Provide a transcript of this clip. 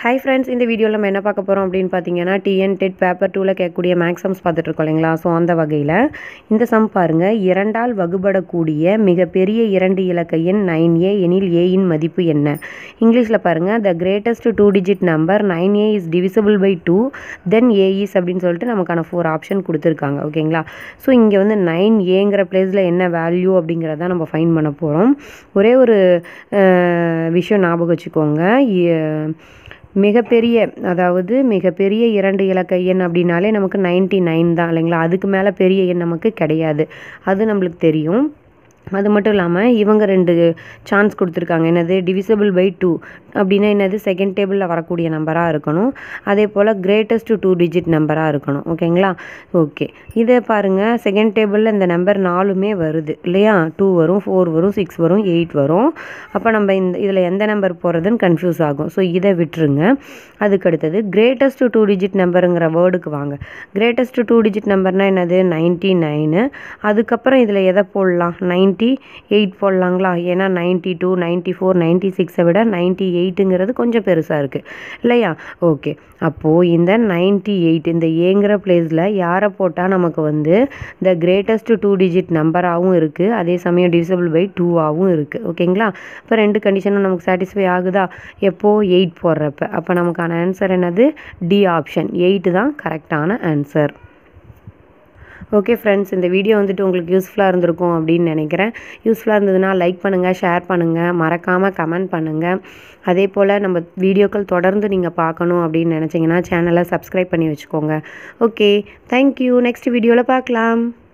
hi friends இந்த வீடியோவில் நம்ம என்ன பார்க்க போகிறோம் அப்படின்னு பார்த்தீங்கன்னா டிஎன் டெட் பேப்பர் டூவில் கேட்கக்கூடிய மேக்ஸம்ஸ் பார்த்துட்டு இருக்கோம் இல்லைங்களா ஸோ அந்த வகையில் இந்த சம் பாருங்கள் இரண்டால் வகுபடக்கூடிய மிகப்பெரிய இரண்டு இலக்க எண் நைன் ஏ எனில் ஏயின் மதிப்பு என்ன இங்கிலீஷில் பாருங்கள் the greatest two digit number nine A is divisible by two then A is அப்படின்னு சொல்லிட்டு நமக்கான ஃபோர் ஆப்ஷன் கொடுத்துருக்காங்க ஓகேங்களா ஸோ இங்கே வந்து நைன் ஏங்கிற பிளேஸில் என்ன வேல்யூ அப்படிங்கிறத நம்ம ஃபைன் பண்ண போகிறோம் ஒரே ஒரு அஹ், விஷயம் ஞாபகம் வச்சுக்கோங்க எ- மிகப்பெரிய அதாவது மிகப்பெரிய இரண்டு இலக்க எண் அப்படின்னாலே நமக்கு நைன்ட்டி நைன் தான் இல்லைங்களா அதுக்கு மேலே பெரிய எண் நமக்கு கிடையாது அது நம்மளுக்கு தெரியும் அது மட்டும் இல்லாமல் இவங்க ரெண்டு சான்ஸ் கொடுத்துருக்காங்க என்னது டிவிசிபிள் பை டூ அப்படின்னா என்னது செகண்ட் டேபிளில் வரக்கூடிய நம்பராக இருக்கணும் அதே போல் கிரேட்டஸ்ட் டூ டிஜிட் நம்பராக இருக்கணும் ஓகேங்களா ஓகே இதை பாருங்கள் செகண்ட் டேபிளில் இந்த நம்பர் நாலுமே வருது இல்லையா டூ வரும் ஃபோர் வரும் சிக்ஸ் வரும் எயிட் வரும் அப்போ நம்ம இந்த இதில் எந்த நம்பர் போகிறதுன்னு கன்ஃபியூஸ் ஆகும் ஸோ இதை விட்டுருங்க அதுக்கு அடுத்தது கிரேட்டஸ்ட் டூ டிஜிட் நம்பருங்கிற வேர்டுக்கு வாங்க கிரேட்டஸ்ட் டூ டிஜிட் நம்பர்னால் என்னது நைன்ட்டி நைனு அதுக்கப்புறம் இதில் எதை போடலாம் நைன்ட்டி எயிட் போடலாங்களா ஏன்னா ninety two ninety four ninety சிக்ஸை விட நைன்ட்டி எயிட்டுங்கிறது கொஞ்சம் பெருசாக இருக்குது இல்லையா ஓகே அப்போது இந்த நைன்ட்டி எயிட் இந்த ஏங்கிற பிளேஸில் யாரை போட்டால் நமக்கு வந்து த கிரேட்டஸ்ட் டூ டிஜிட் நம்பராகவும் இருக்குது அதே சமயம் டிவிசிபிள் பை டூவாகவும் இருக்குது ஓகேங்களா இப்போ ரெண்டு கண்டிஷனும் நமக்கு சாட்டிஸ்ஃபை ஆகுதா எப்போ எயிட் போடுறப்ப அப்போ நமக்கான ஆன்சர் என்னது டி ஆப்ஷன் எயிட் தான் கரெக்டான ஆன்சர் ஓகே ஃப்ரெண்ட்ஸ் இந்த வீடியோ வந்துட்டு உங்களுக்கு யூஸ்ஃபுல்லாக இருந்திருக்கும் அப்படின்னு நினைக்கிறேன் யூஸ்ஃபுல்லாக இருந்ததுன்னா லைக் பண்ணுங்கள் ஷேர் பண்ணுங்கள் மறக்காமல் கமெண்ட் பண்ணுங்கள் அதே போல் நம்ம வீடியோக்கள் தொடர்ந்து நீங்கள் பார்க்கணும் அப்படின்னு நினச்சிங்கன்னா சேனலை சப்ஸ்கிரைப் பண்ணி வச்சுக்கோங்க ஓகே தேங்க்யூ நெக்ஸ்ட் வீடியோவில் பார்க்கலாம்